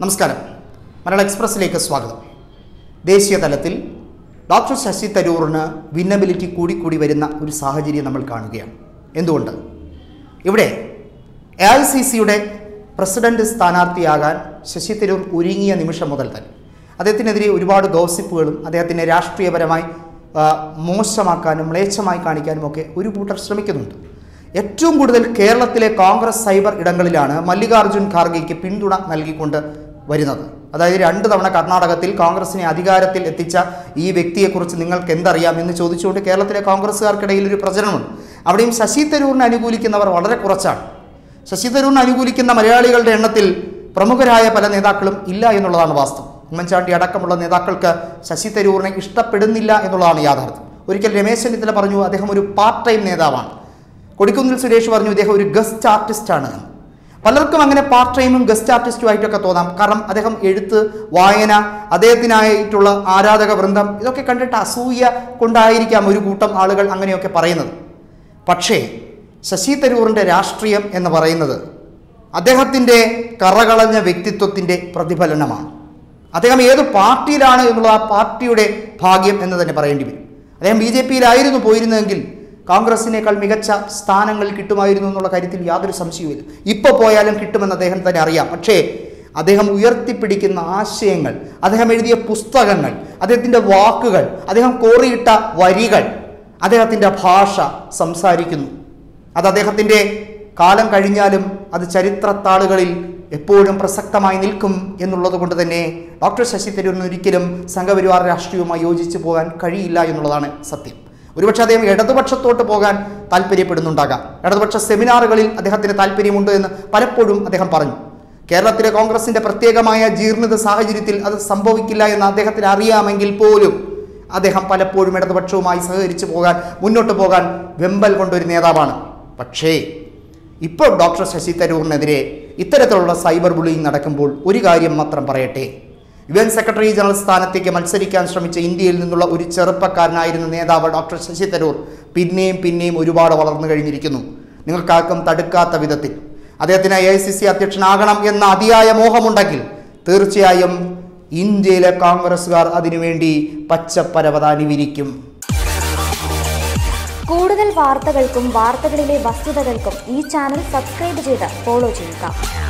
നമസ്കാരം മലയാള എക്സ്പ്രസ്സിലേക്ക് സ്വാഗതം ദേശീയ തലത്തിൽ ഡോക്ടർ ശശി തരൂറിന് വിന്നബിലിറ്റി കൂടിക്കൂടി വരുന്ന ഒരു സാഹചര്യം നമ്മൾ കാണുകയാണ് എന്തുകൊണ്ട് ഇവിടെ എ ഐ സി സിയുടെ പ്രസിഡന്റ് സ്ഥാനാർത്ഥിയാകാൻ ശശി തരൂർ ഒരുങ്ങിയ നിമിഷം മുതൽ തന്നെ അദ്ദേഹത്തിനെതിരെ ഒരുപാട് ഗോസിപ്പുകളും അദ്ദേഹത്തിനെ രാഷ്ട്രീയപരമായി ആ, മോശമാക്കാനും മ്ലേച്ഛമായി കാണിക്കാനും ഒക്കെ ഒരു കൂട്ടർ ശ്രമിക്കുന്നുണ്ട് ഏറ്റവും കൂടുതൽ കേരളത്തിലെ കോൺഗ്രസ് സൈബർ ഇടങ്ങളിലാണ് മല്ലികാർജുൻ ഖാർഗെയ്ക്ക് പിന്തുണ നൽകിക്കൊണ്ട് വരുന്നത് അതായത് രണ്ട് തവണ കർണാടകത്തിൽ കോൺഗ്രസിനെ അധികാരത്തിൽ എത്തിച്ച ഈ വ്യക്തിയെക്കുറിച്ച് നിങ്ങൾക്ക് എന്തറിയാം എന്ന് ചോദിച്ചുകൊണ്ട് കേരളത്തിലെ കോൺഗ്രസ്സുകാർക്കിടയിൽ ഒരു പ്രചരണമുണ്ട് അവിടെയും ശശി തരൂരിനെ അനുകൂലിക്കുന്നവർ വളരെ കുറച്ചാണ് ശശി തരൂരിനെ അനുകൂലിക്കുന്ന മലയാളികളുടെ എണ്ണത്തിൽ പ്രമുഖരായ പല നേതാക്കളും ഇല്ല എന്നുള്ളതാണ് വാസ്തവം ഉമ്മൻചാണ്ടി അടക്കമുള്ള നേതാക്കൾക്ക് ശശി തരൂരിനെ ഇഷ്ടപ്പെടുന്നില്ല എന്നുള്ളതാണ് യാഥാർത്ഥ്യം ഒരിക്കൽ രമേശ് ചെന്നിത്തല പറഞ്ഞു അദ്ദേഹം ഒരു പാർട്ട് ടൈം നേതാവാണ് കൊടിക്കുന്നിൽ സുരേഷ് പറഞ്ഞു ഇദ്ദേഹം ഒരു ഗസ്റ്റ് ആർട്ടിസ്റ്റാണ് എന്ന് പലർക്കും അങ്ങനെ പാർട്ട് ടൈമും ഗസ്റ്റ് ആർട്ടിസ്റ്റും ആയിട്ടൊക്കെ തോന്നാം കാരണം അദ്ദേഹം എഴുത്ത് വായന അദ്ദേഹത്തിനായിട്ടുള്ള ആരാധക വൃന്ദം ഇതൊക്കെ കണ്ടിട്ട് അസൂയ കൊണ്ടായിരിക്കാം ഒരു കൂട്ടം ആളുകൾ അങ്ങനെയൊക്കെ പറയുന്നത് പക്ഷേ ശശി തരൂറിൻ്റെ രാഷ്ട്രീയം എന്ന് പറയുന്നത് അദ്ദേഹത്തിൻ്റെ കറകളഞ്ഞ വ്യക്തിത്വത്തിൻ്റെ പ്രതിഫലനമാണ് അദ്ദേഹം ഏത് പാർട്ടിയിലാണ് എന്നുള്ള ആ പാർട്ടിയുടെ ഭാഗ്യം എന്ന് തന്നെ പറയേണ്ടി വരും അദ്ദേഹം ബി ജെ പിയിലായിരുന്നു പോയിരുന്നതെങ്കിൽ കോൺഗ്രസിനേക്കാൾ മികച്ച സ്ഥാനങ്ങൾ കിട്ടുമായിരുന്നു എന്നുള്ള കാര്യത്തിൽ യാതൊരു സംശയവുമില്ല ഇപ്പോൾ പോയാലും കിട്ടുമെന്ന് അദ്ദേഹം തന്നെ അറിയാം പക്ഷേ അദ്ദേഹം ഉയർത്തിപ്പിടിക്കുന്ന ആശയങ്ങൾ അദ്ദേഹം എഴുതിയ പുസ്തകങ്ങൾ അദ്ദേഹത്തിൻ്റെ വാക്കുകൾ അദ്ദേഹം കോറിയിട്ട വരികൾ അദ്ദേഹത്തിൻ്റെ ഭാഷ സംസാരിക്കുന്നു അത് അദ്ദേഹത്തിൻ്റെ കാലം കഴിഞ്ഞാലും അത് ചരിത്രത്താളുകളിൽ എപ്പോഴും പ്രസക്തമായി നിൽക്കും എന്നുള്ളത് കൊണ്ട് തന്നെ ഡോക്ടർ ശശി തരൂരിന് ഒരിക്കലും സംഘപരിവാർ രാഷ്ട്രീയവുമായി യോജിച്ച് പോകാൻ കഴിയില്ല എന്നുള്ളതാണ് സത്യം ഒരുപക്ഷെ അദ്ദേഹം ഇടതുപക്ഷത്തോട്ട് പോകാൻ താല്പര്യപ്പെടുന്നുണ്ടാകാം ഇടതുപക്ഷ സെമിനാറുകളിൽ അദ്ദേഹത്തിന് താല്പര്യമുണ്ട് എന്ന് പലപ്പോഴും അദ്ദേഹം പറഞ്ഞു കേരളത്തിലെ കോൺഗ്രസിന്റെ പ്രത്യേകമായ ജീർണിത സാഹചര്യത്തിൽ അത് സംഭവിക്കില്ല എന്ന് അദ്ദേഹത്തിന് അറിയാമെങ്കിൽ പോലും അദ്ദേഹം പലപ്പോഴും ഇടതുപക്ഷവുമായി സഹകരിച്ചു പോകാൻ മുന്നോട്ട് പോകാൻ വെമ്പൽ കൊണ്ടൊരു നേതാവാണ് പക്ഷേ ഇപ്പോൾ ഡോക്ടർ ശശി തരൂറിനെതിരെ ഇത്തരത്തിലുള്ള സൈബർ ബുള്ളിങ് നടക്കുമ്പോൾ ഒരു കാര്യം മാത്രം പറയട്ടെ യു എൻ സെക്രട്ടറി ജനറൽ സ്ഥാനത്തേക്ക് മത്സരിക്കാൻ ശ്രമിച്ച ഇന്ത്യയിൽ നിന്നുള്ള ഒരു ചെറുപ്പക്കാരനായിരുന്ന നേതാവ് ഡോക്ടർ ശശി തരൂർ പിന്നെയും പിന്നെയും ഒരുപാട് വളർന്നു കഴിഞ്ഞിരിക്കുന്നു നിങ്ങൾക്കാർക്കും തടുക്കാത്ത വിധത്തിൽ അദ്ദേഹത്തിന് എ ഐ സി സി അധ്യക്ഷനാകണം എന്ന അതിയായ മോഹമുണ്ടെങ്കിൽ തീർച്ചയായും ഇന്ത്യയിലെ കോൺഗ്രസ്സുകാർ അതിനുവേണ്ടി പച്ചപ്പരവതാനി വിരിക്കും കൂടുതൽ വാർത്തകൾക്കും വാർത്തകളിലെ വസ്തുതകൾക്കും ഈ ചാനൽ സബ്സ്ക്രൈബ് ചെയ്ത് ഫോളോ ചെയ്യുക